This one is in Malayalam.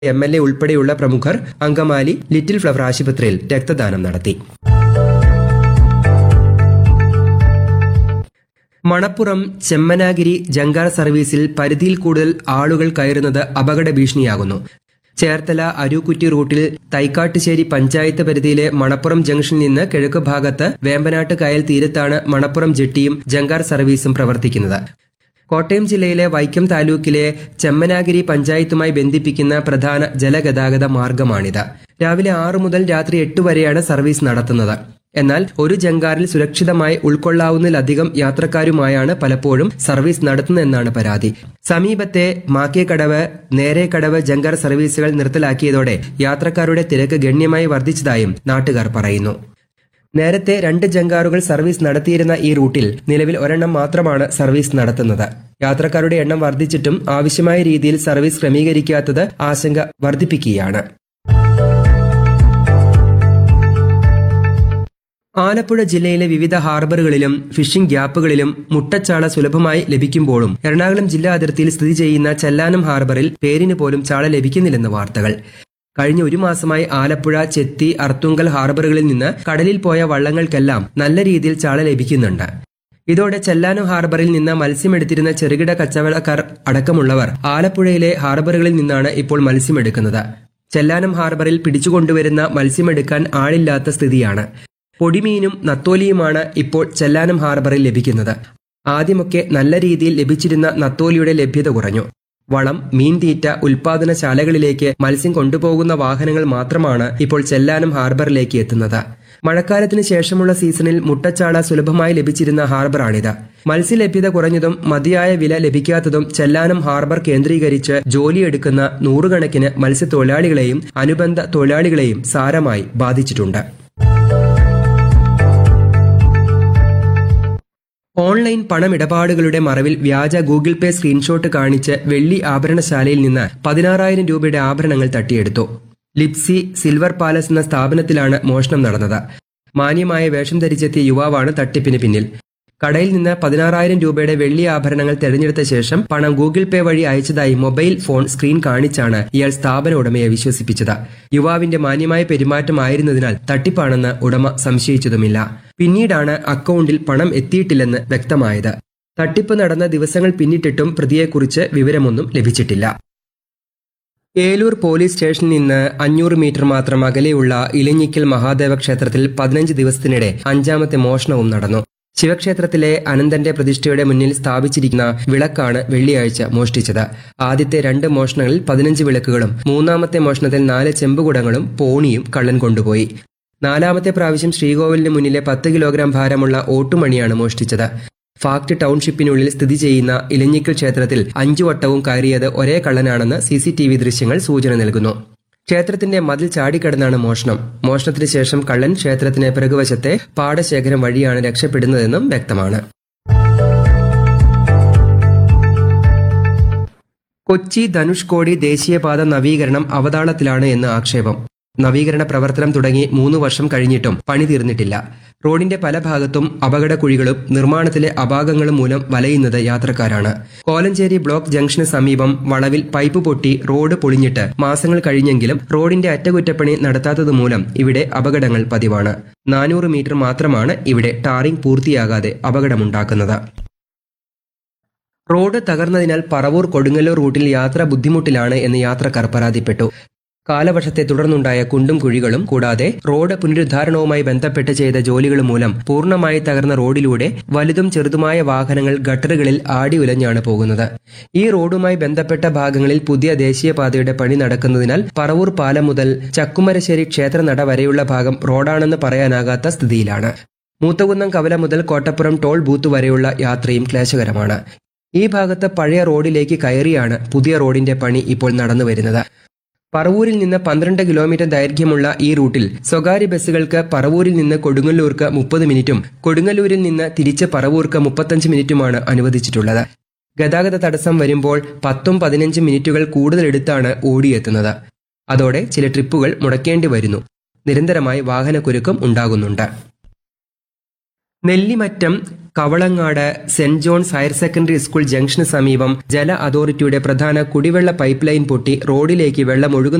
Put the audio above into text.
എം എൽ എ ഉൾപ്പെടെയുള്ള പ്രമുഖർ അങ്കമാലി ലിറ്റിൽ ഫ്ലവർ ആശുപത്രിയിൽ രക്തദാനം നടത്തി മണപ്പുറം ചെമ്മനാഗിരി ജങ്കാർ സർവീസിൽ പരിധിയിൽ കൂടുതൽ ആളുകൾ കയറുന്നത് അപകട ഭീഷണിയാകുന്നു ചേർത്തല അരൂക്കുറ്റി റൂട്ടിൽ തൈക്കാട്ടുശ്ശേരി പഞ്ചായത്ത് പരിധിയിലെ മണപ്പുറം ജംഗ്ഷനിൽ നിന്ന് കിഴക്ക് ഭാഗത്ത് വേമ്പനാട്ട് കായൽ തീരത്താണ് മണപ്പുറം ജെട്ടിയും ജങ്കാർ സർവീസും പ്രവർത്തിക്കുന്നത് കോട്ടയം ജില്ലയിലെ വൈക്കം താലൂക്കിലെ ചെമ്മനാഗിരി പഞ്ചായത്തുമായി ബന്ധിപ്പിക്കുന്ന പ്രധാന ജലഗതാഗത മാർഗമാണിത് രാവിലെ ആറു മുതൽ രാത്രി എട്ട് വരെയാണ് സർവീസ് നടത്തുന്നത് എന്നാൽ ഒരു ജങ്കാറിൽ സുരക്ഷിതമായി ഉൾക്കൊള്ളാവുന്നതിലധികം യാത്രക്കാരുമായാണ് പലപ്പോഴും സർവീസ് നടത്തുന്നതെന്നാണ് പരാതി സമീപത്തെ മാക്കേക്കടവ് നേരേക്കടവ് ജങ്കാർ സർവീസുകൾ നിർത്തലാക്കിയതോടെ യാത്രക്കാരുടെ തിരക്ക് ഗണ്യമായി വർദ്ധിച്ചതായും നാട്ടുകാർ പറയുന്നു നേരത്തെ രണ്ട് ജങ്കാറുകൾ സർവീസ് നടത്തിയിരുന്ന ഈ റൂട്ടിൽ നിലവിൽ ഒരെണ്ണം മാത്രമാണ് സർവീസ് നടത്തുന്നത് യാത്രക്കാരുടെ എണ്ണം വർദ്ധിച്ചിട്ടും ആവശ്യമായ രീതിയിൽ സർവീസ് ക്രമീകരിക്കാത്തത് ആശങ്ക വർദ്ധിപ്പിക്കുകയാണ് ആലപ്പുഴ ജില്ലയിലെ വിവിധ ഹാർബറുകളിലും ഫിഷിംഗ് ഗ്യാപ്പുകളിലും മുട്ടച്ചാള സുലഭമായി ലഭിക്കുമ്പോഴും എറണാകുളം ജില്ലാ അതിർത്തിയിൽ സ്ഥിതി ചെയ്യുന്ന ചെല്ലാനം ഹാർബറിൽ പേരിന് പോലും ചാള ലഭിക്കുന്നില്ലെന്ന് വാർത്തകൾ കഴിഞ്ഞ ഒരു മാസമായി ആലപ്പുഴ ചെത്തി അർത്തുങ്കൽ ഹാർബറുകളിൽ നിന്ന് കടലിൽ പോയ വള്ളങ്ങൾക്കെല്ലാം നല്ല രീതിയിൽ ചാള ലഭിക്കുന്നുണ്ട് ഇതോടെ ചെല്ലാനം ഹാർബറിൽ നിന്ന് മത്സ്യമെടുത്തിരുന്ന ചെറുകിട കച്ചവടക്കാർ അടക്കമുള്ളവർ ആലപ്പുഴയിലെ ഹാർബറുകളിൽ നിന്നാണ് ഇപ്പോൾ മത്സ്യമെടുക്കുന്നത് ചെല്ലാനം ഹാർബറിൽ പിടിച്ചുകൊണ്ടുവരുന്ന മത്സ്യമെടുക്കാൻ ആളില്ലാത്ത സ്ഥിതിയാണ് പൊടിമീനും നത്തോലിയുമാണ് ഇപ്പോൾ ചെല്ലാനം ഹാർബറിൽ ലഭിക്കുന്നത് ആദ്യമൊക്കെ നല്ല രീതിയിൽ ലഭിച്ചിരുന്ന നത്തോലിയുടെ ലഭ്യത കുറഞ്ഞു വളം മീൻതീറ്റ ഉൽപാദനശാലകളിലേക്ക് മത്സ്യം കൊണ്ടുപോകുന്ന വാഹനങ്ങൾ മാത്രമാണ് ഇപ്പോൾ ചെല്ലാനം ഹാർബറിലേക്ക് എത്തുന്നത് മഴക്കാലത്തിന് ശേഷമുള്ള സീസണിൽ മുട്ടച്ചാള സുലഭമായി ലഭിച്ചിരുന്ന ഹാർബറാണിത് മത്സ്യലഭ്യത കുറഞ്ഞതും മതിയായ വില ലഭിക്കാത്തതും ചെല്ലാനം ഹാർബർ കേന്ദ്രീകരിച്ച് ജോലിയെടുക്കുന്ന നൂറുകണക്കിന് മത്സ്യത്തൊഴിലാളികളെയും അനുബന്ധ തൊഴിലാളികളെയും സാരമായി ബാധിച്ചിട്ടുണ്ട് ഓൺലൈൻ പണമിടപാടുകളുടെ മറവിൽ വ്യാജ ഗൂഗിൾ പേ സ്ക്രീൻഷോട്ട് കാണിച്ച് വെള്ളി ആഭരണശാലയിൽ നിന്ന് പതിനാറായിരം രൂപയുടെ ആഭരണങ്ങൾ തട്ടിയെടുത്തു ലിപ്സി സിൽവർ പാലസ് എന്ന സ്ഥാപനത്തിലാണ് മോഷണം നടന്നത് മാന്യമായ വേഷം ധരിച്ചെത്തിയ യുവാവാണ് തട്ടിപ്പിന് പിന്നിൽ കടയിൽ നിന്ന് പതിനാറായിരം രൂപയുടെ വെള്ളി ആഭരണങ്ങൾ തെരഞ്ഞെടുത്ത ശേഷം പണം ഗൂഗിൾ പേ വഴി അയച്ചതായി മൊബൈൽ ഫോൺ സ്ക്രീൻ കാണിച്ചാണ് ഇയാൾ സ്ഥാപന ഉടമയെ വിശ്വസിപ്പിച്ചത് യുവാവിന്റെ മാന്യമായ പെരുമാറ്റമായിരുന്നതിനാൽ തട്ടിപ്പാണെന്ന് ഉടമ സംശയിച്ചതുമില്ല പിന്നീടാണ് അക്കൗണ്ടിൽ പണം എത്തിയിട്ടില്ലെന്ന് വ്യക്തമായത് തട്ടിപ്പ് നടന്ന ദിവസങ്ങൾ പിന്നിട്ടിട്ടും പ്രതിയെക്കുറിച്ച് വിവരമൊന്നും ലഭിച്ചിട്ടില്ല ഏലൂർ പോലീസ് സ്റ്റേഷനിൽ നിന്ന് അഞ്ഞൂറ് മീറ്റർ മാത്രം അകലെയുള്ള ഇലഞ്ഞിക്കൽ മഹാദേവ ക്ഷേത്രത്തിൽ പതിനഞ്ച് ദിവസത്തിനിടെ അഞ്ചാമത്തെ മോഷണവും നടന്നു ശിവക്ഷേത്രത്തിലെ അനന്തന്റെ പ്രതിഷ്ഠയുടെ മുന്നിൽ സ്ഥാപിച്ചിരിക്കുന്ന വിളക്കാണ് വെള്ളിയാഴ്ച മോഷ്ടിച്ചത് ആദ്യത്തെ രണ്ട് മോഷണങ്ങളിൽ പതിനഞ്ച് വിളക്കുകളും മൂന്നാമത്തെ മോഷണത്തിൽ നാല് ചെമ്പുകുടങ്ങളും പോണിയും കള്ളൻ കൊണ്ടുപോയി നാലാമത്തെ പ്രാവശ്യം ശ്രീകോവിലിന് മുന്നിലെ പത്ത് കിലോഗ്രാം ഭാരമുള്ള ഓട്ടുമണിയാണ് മോഷ്ടിച്ചത് ഫാക്ട് ടൗൺഷിപ്പിനുള്ളിൽ സ്ഥിതി ചെയ്യുന്ന ഇലഞ്ഞിക്കൽ ക്ഷേത്രത്തിൽ അഞ്ചു വട്ടവും കയറിയത് ഒരേ കള്ളനാണെന്ന് സി സി ടി വി ദൃശ്യങ്ങൾ സൂചന നൽകുന്നു ക്ഷേത്രത്തിന്റെ മതിൽ ചാടിക്കടന്നാണ് മോഷണം മോഷണത്തിന് ശേഷം കള്ളൻ ക്ഷേത്രത്തിന് പിറകുവശത്തെ പാടശേഖരം വഴിയാണ് രക്ഷപ്പെടുന്നതെന്നും വ്യക്തമാണ് കൊച്ചി ധനുഷ്കോടി ദേശീയപാത നവീകരണം അവതാളത്തിലാണ് എന്ന് ആക്ഷേപം നവീകരണ പ്രവർത്തനം തുടങ്ങി മൂന്ന് വർഷം കഴിഞ്ഞിട്ടും പണി തീർന്നിട്ടില്ല റോഡിന്റെ പല ഭാഗത്തും അപകട കുഴികളും നിർമ്മാണത്തിലെ അപാകങ്ങളും മൂലം വലയുന്നത് യാത്രക്കാരാണ് കോലഞ്ചേരി ബ്ലോക്ക് ജംഗ്ഷന് സമീപം വളവിൽ പൈപ്പ് പൊട്ടി റോഡ് പൊളിഞ്ഞിട്ട് മാസങ്ങൾ കഴിഞ്ഞെങ്കിലും റോഡിന്റെ അറ്റകുറ്റപ്പണി നടത്താത്തതുമൂലം ഇവിടെ അപകടങ്ങൾ പതിവാണ് നാനൂറ് മീറ്റർ മാത്രമാണ് ഇവിടെ ടാറിംഗ് പൂർത്തിയാകാതെ അപകടമുണ്ടാക്കുന്നത് റോഡ് തകർന്നതിനാൽ പറവൂർ കൊടുങ്ങല്ലൂർ റൂട്ടിൽ യാത്ര ബുദ്ധിമുട്ടിലാണ് എന്ന് യാത്രക്കാർ പരാതിപ്പെട്ടു കാലവർഷത്തെ തുടർന്നുണ്ടായ കുണ്ടും കുഴികളും കൂടാതെ റോഡ് പുനരുദ്ധാരണവുമായി ബന്ധപ്പെട്ട് ചെയ്ത ജോലികൾ മൂലം പൂർണ്ണമായി തകർന്ന റോഡിലൂടെ വലുതും ചെറുതുമായ വാഹനങ്ങൾ ഗട്ടറുകളിൽ ആടി ഉലഞ്ഞാണ് പോകുന്നത് ഈ റോഡുമായി ബന്ധപ്പെട്ട ഭാഗങ്ങളിൽ പുതിയ ദേശീയപാതയുടെ പണി നടക്കുന്നതിനാൽ പറവൂർ പാലം മുതൽ ചക്കുമരശ്ശേരി ക്ഷേത്രനട വരെയുള്ള ഭാഗം റോഡാണെന്ന് പറയാനാകാത്ത സ്ഥിതിയിലാണ് മൂത്തകുന്നം കവല മുതൽ കോട്ടപ്പുറം ടോൾ ബൂത്ത് വരെയുള്ള യാത്രയും ക്ലേശകരമാണ് ഈ ഭാഗത്ത് പഴയ റോഡിലേക്ക് കയറിയാണ് പുതിയ റോഡിന്റെ പണി ഇപ്പോൾ നടന്നു വരുന്നത് പറവൂരിൽ നിന്ന് പന്ത്രണ്ട് കിലോമീറ്റർ ദൈർഘ്യമുള്ള ഈ റൂട്ടിൽ സ്വകാര്യ ബസ്സുകൾക്ക് പറവൂരിൽ നിന്ന് കൊടുങ്ങല്ലൂർക്ക് മുപ്പത് മിനിറ്റും കൊടുങ്ങല്ലൂരിൽ നിന്ന് തിരിച്ച് പറവൂർക്ക് മുപ്പത്തഞ്ച് മിനിറ്റുമാണ് അനുവദിച്ചിട്ടുള്ളത് ഗതാഗത തടസ്സം വരുമ്പോൾ പത്തും പതിനഞ്ചും മിനിറ്റുകൾ കൂടുതൽ എടുത്താണ് ഓടിയെത്തുന്നത് അതോടെ ചില ട്രിപ്പുകൾ മുടക്കേണ്ടി വരുന്നു നിരന്തരമായി വാഹനക്കുരുക്കം ഉണ്ടാകുന്നുണ്ട് Nellimattam Kavalangad saint John's higher secondary school ജംഗ്ഷന് സമീപം ജല അതോറിറ്റിയുടെ പ്രധാന കുടിവെള്ള പൈപ്പ് ലൈൻ പൊട്ടി റോഡിലേക്ക് വെള്ളം ഒഴുകുന്ന